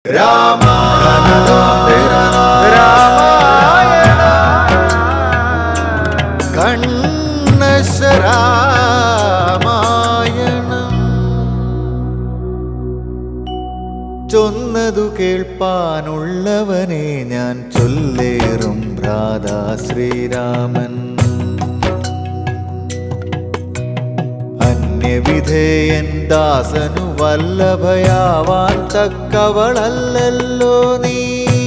കണ്ണശരാമായണം ചൊന്നതു കേൾപ്പാനുള്ളവനെ ഞാൻ ചൊല്ലേറും ഭ്രാതാ ശ്രീരാമൻ അന്യവിധേയൻ ദാസനു വല്ലഭയാവാൻ തക്കവളല്ലല്ലോ നീ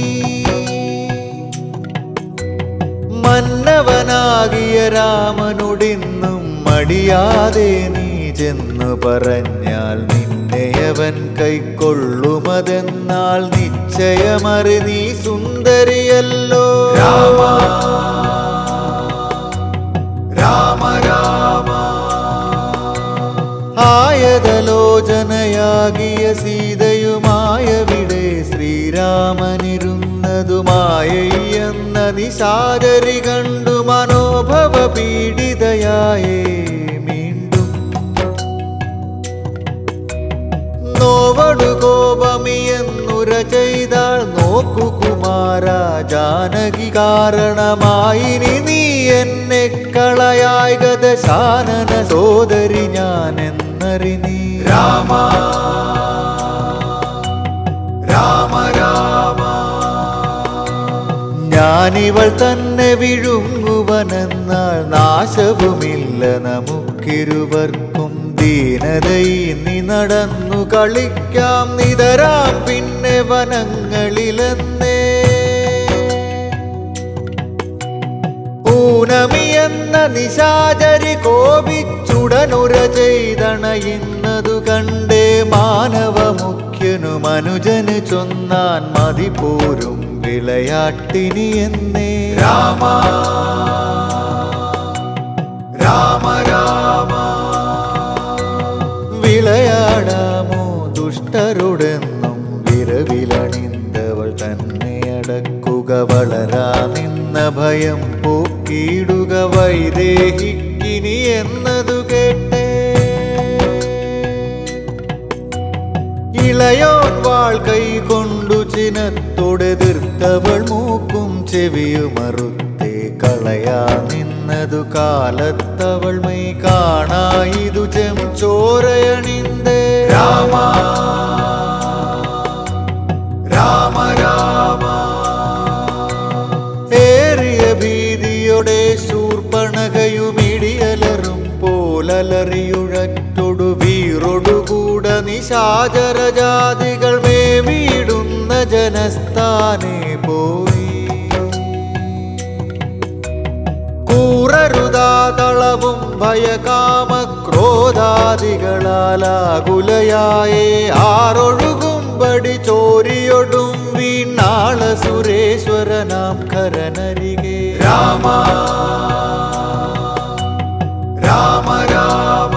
മന്നവനാകിയ രാമനോടിന്നും മടിയാതെ നീ ചെന്നു പറഞ്ഞാൽ നിന്നെ അവൻ കൈക്കൊള്ളുമതെന്നാൽ നിശ്ചയമറി നീ സുന്ദരിയല്ലോ രാമ രാമ രാമ ആയതലോചനയാകിയ സീതയുമായവിടെ ശ്രീരാമനിരുന്നതുമായെന്ന നിശാചരി കണ്ടു മനോഭവ പീഡിതയായേ വീണ്ടും നോവടു കോപമിയെന്നുര ചെയ്താൽ നോക്കു കുമാര ജാനകി കാരണമായിനി നീ എന്നെ കളയായി ഗതശാനന സോദരി ഞാൻ എന്നറി നീ രാമ രാമ രാമ ഞാനിവൾ തന്നെ വിഴുങ്ങുവനെന്നാൽ നാശവുമില്ല നമുക്കിരുവർക്കും ദീനതയിൽ നീ നടന്നു കളിക്കാം നിതരാം പിന്നെ വനങ്ങളിലെന്നേ ഊനമിയെന്ന നിശാചരി കോപിച്ചുടനുര ചെയ്തണയുന്നതു കണ്ടേ മാനവ മുഖ്യനു മനുജന് ചൊന്നാൻ മതി പോരും വിളയാട്ടിനി എന്നേ രാമ രാമ രാമ വിളയാടാമോ ദുഷ്ടരോടെന്നും വിരവിലണിന്തവൾ തന്നെ അടക്കുക വളരാ നിന്ന ഭയം പോക്കിയിടുക വൈദേഹിക്കിനി എന്നതു കേട്ടേ ഇളയോൻ വാൾ കൈ കൊണ്ടു ചിനത്തോടെതിർത്തവൾ മൂക്കും ചെവിയുമറുത്തേ കളയാ നിന്നതു കാലത്തവൾ മൈ കാണായിതു ചെം ചോരയണിന്തേ രാമ രാമ രാമ ഏറിയ ഭീതിയുടെ ശൂർപ്പണകയുമിടിയലറും പോലലറിയുഴറ്റൊടു വീറൊടുകൂട നിശാചരജാതികൾ മേവിടുന്ന ജനസ്ഥാനെ പോയി കൂറരുതാതളവും ഭയകാമ ക്രോധാദികളാലാകുലയായേ ആറൊഴുകുംപടി ചോരിയൊടും വീണാള സുരേശ്വരനാം കരനരികെ രാമ രാമ രാമ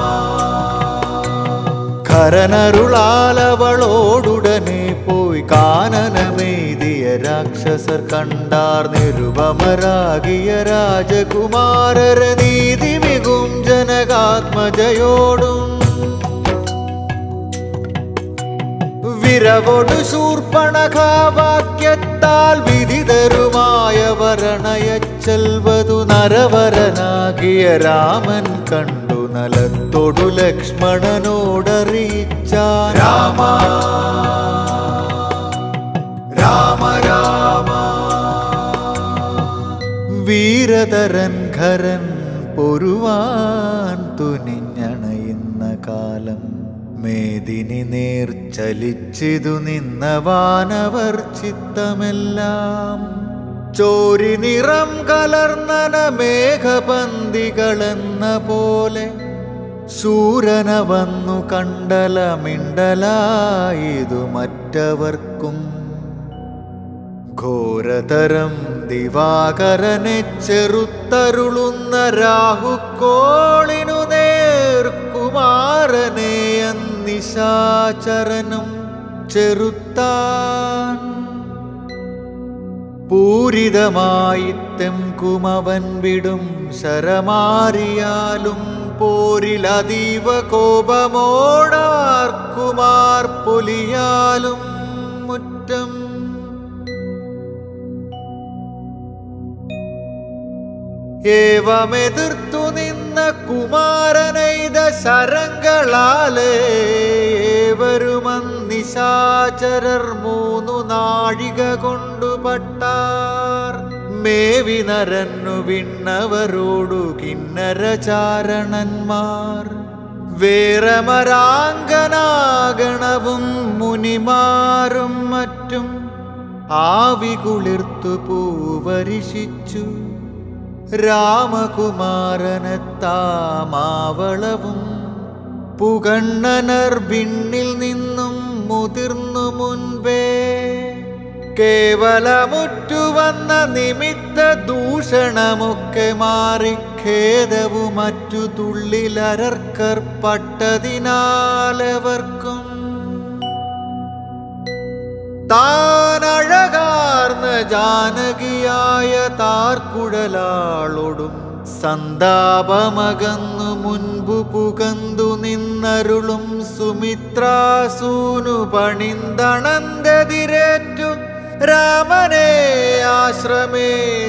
കരനരുളാലവളോടുടനെ പോയി കാനനമെയ്തിയ രാക്ഷസർ കണ്ടാർ നിരുപമരാകിയ രാജകുമാരര നീതി മികും ജനകാത്മജയോടും വിരവൊടു ശൂർപ്പണകാവാക്യത്താൽ വിധിതരുമായ വരണയച്ചെൽവതു നരവരനാകിയ രാമൻ കണ്ടു നലത്തൊടു ലക്ഷ്മണനോടറിയിച്ച രാമ രാമ രാമ വീരതരൻ ഖരൻ പൊരുവാൻ തുനിഞ്ഞണയുന്ന കാലം മേദിനി നേർ ചലിച്ചിതു നിന്ന വാനവർ ചിത്തമെല്ലാം ചോരി നിറം കലർന്നന മേഘപന്തികളെന്ന പോലെ ശൂരന വന്നു കണ്ടല മിണ്ടലായിതു മറ്റവർക്കും ഘോരതരം ദിവാകരനെ ചെറുത്തരുളുന്ന രാഹുക്കോളിനു നേർക്കുമാരനെ അന്നിശാചരനും ചെറുത്താൻ പൂരിതമായി തെംകുമവൻ വിടും ശരമാരിയാലും പോരിലതീവ കോപമോടാർക്കുമാർ പൊലിയാലും മുറ്റ മുറ്റം ഏവമെതിർത്തു നിന്ന കുമാരനെയ്ത ശരങ്ങളാലേ ഏവരുമന്നിശാചരർ മൂന്നു നാഴിക കൊണ്ടുപട്ടാർ മേവി നരന്നു വിണ്ണവരോടു കിന്നരചാരണന്മാർ വേറമരാങ്കനാഗണവും മുനിമാരും മറ്റും ആവി കുളിർത്തു പൂവരിശിച്ചു രാമകുമാരനെത്താമാവളവും പുകണ്ണനർ വിണ്ണിൽ നിന്നും മുതിർന്നു മുൻപേ കേവലമുറ്റുവന്ന നിമിത്ത ദൂഷണമൊക്കെ മാറി ഖേദവു മറ്റു തുള്ളിലരർക്കർപ്പട്ടതിനാലവർക്കും താനഴകാർന്ന ജാനകിയായ താർക്കുഴലാളോടും സന്താപമകന്നു മുൻപു പുകന്തു നിന്നരുളും സുമിത്രാസൂനു പണിന്തണന്തതിരേറ്റു രാമനെ ആശ്രമേ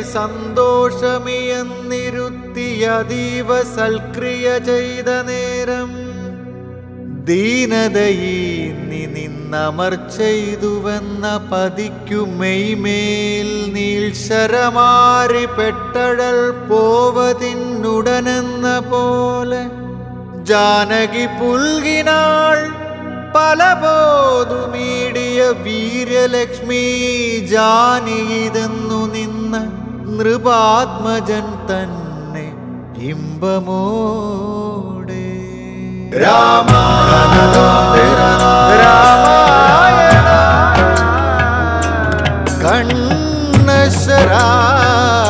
സന്തോഷമിയെന്നിരുത്തിയ അതീവ സൽക്രിയ ചെയ്ത നേരം ദീനതയീന്നി നിന്നമർ ചെയ്തുവെന്ന പതിക്കു മെയ്മേൽ നീൾശരമാരി പെട്ടഴൽ പോവതിന്നുടനെന്ന പോലെ ജാനകി പുൽകിനാൾ പല പോതുമീടിയ വീര്യലക്ഷ്മി ജാനിയിതെന്നു നിന്ന നൃപാത്മജൻ തന്നെ ഇമ്പമോടെ രാമായണ കണ്ണശരാ